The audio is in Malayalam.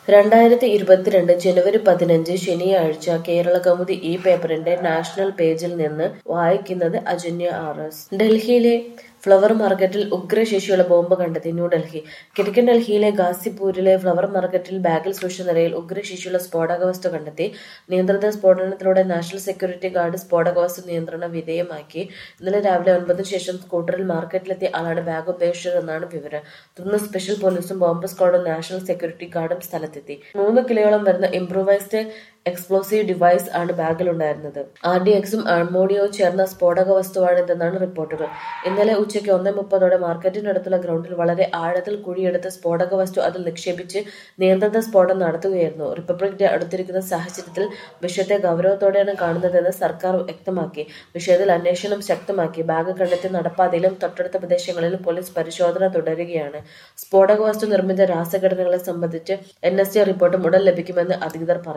രണ്ടായിരത്തി ഇരുപത്തിരണ്ട് ജനുവരി പതിനഞ്ച് ശനിയാഴ്ച കേരളകൗമുദി ഈ പേപ്പറിന്റെ നാഷണൽ പേജിൽ നിന്ന് വായിക്കുന്നത് അജന്യ ആർ എസ് ഡൽഹിയിലെ ഫ്ലവർ മാർക്കറ്റിൽ ഉഗ്രശേഷിയുള്ള ബോംബ് കണ്ടെത്തി ന്യൂഡൽഹി കിഴക്കൻ ഡൽഹിയിലെ ഗാസിപൂരിലെ ഫ്ലവർ മാർക്കറ്റിൽ ബാഗിൽ സൂക്ഷിച്ച നിലയിൽ ഉഗ്രശേഷിയുള്ള സ്ഫോടക വസ്തു കണ്ടെത്തി നിയന്ത്രിത സ്ഫോടനത്തിലൂടെ നാഷണൽ സെക്യൂരിറ്റി ഗാർഡ് സ്ഫോടക വസ്തു നിയന്ത്രണ വിധേയമാക്കി ഇന്നലെ രാവിലെ ഒൻപതിനു ശേഷം സ്കൂട്ടറിൽ മാർക്കറ്റിലെത്തിയ ആളാണ് ബാഗ് ഉപേക്ഷിച്ചതെന്നാണ് വിവരം തുടർന്ന് സ്പെഷ്യൽ പോലീസും ബോംബ് സ്ക്വാഡും നാഷണൽ സെക്യൂരിറ്റി ഗാർഡും സ്ഥലത്തെത്തി മൂന്ന് കിലോയോളം വരുന്ന ഇംപ്രൂവൈസ്ഡ് എക്സ്പ്ലോസീവ് ഡിവൈസ് ആണ് ബാഗിലുണ്ടായിരുന്നത് ആർ ഡി എക്സും അമോണിയോ ചേർന്ന സ്ഫോടക വസ്തുവാണിതെന്നാണ് റിപ്പോർട്ടുകൾ ഇന്നലെ ഉച്ചയ്ക്ക് ഒന്നേ മുപ്പതോടെ മാർക്കറ്റിനടുത്തുള്ള ഗ്രൗണ്ടിൽ വളരെ ആഴത്തിൽ കുഴിയെടുത്ത് സ്ഫോടക വസ്തു അതിൽ നിക്ഷേപിച്ച് നിയന്ത്രിത സ്ഫോടനം നടത്തുകയായിരുന്നു റിപ്പബ്ലിക് ഡേ അടുത്തിരിക്കുന്ന സാഹചര്യത്തിൽ വിഷയത്തെ ഗൗരവത്തോടെയാണ് കാണുന്നതെന്ന് സർക്കാർ വ്യക്തമാക്കി വിഷയത്തിൽ അന്വേഷണം ശക്തമാക്കി ബാഗ് കണ്ടെത്തിയ നടപ്പാതയിലും തൊട്ടടുത്ത പ്രദേശങ്ങളിലും പോലീസ് പരിശോധന തുടരുകയാണ് സ്ഫോടക വസ്തു നിർമ്മിത രാസഘടനകളെ സംബന്ധിച്ച് എൻ എസ് ടി റിപ്പോർട്ടും ഉടൻ ലഭിക്കുമെന്ന് അധികൃതർ പറഞ്ഞു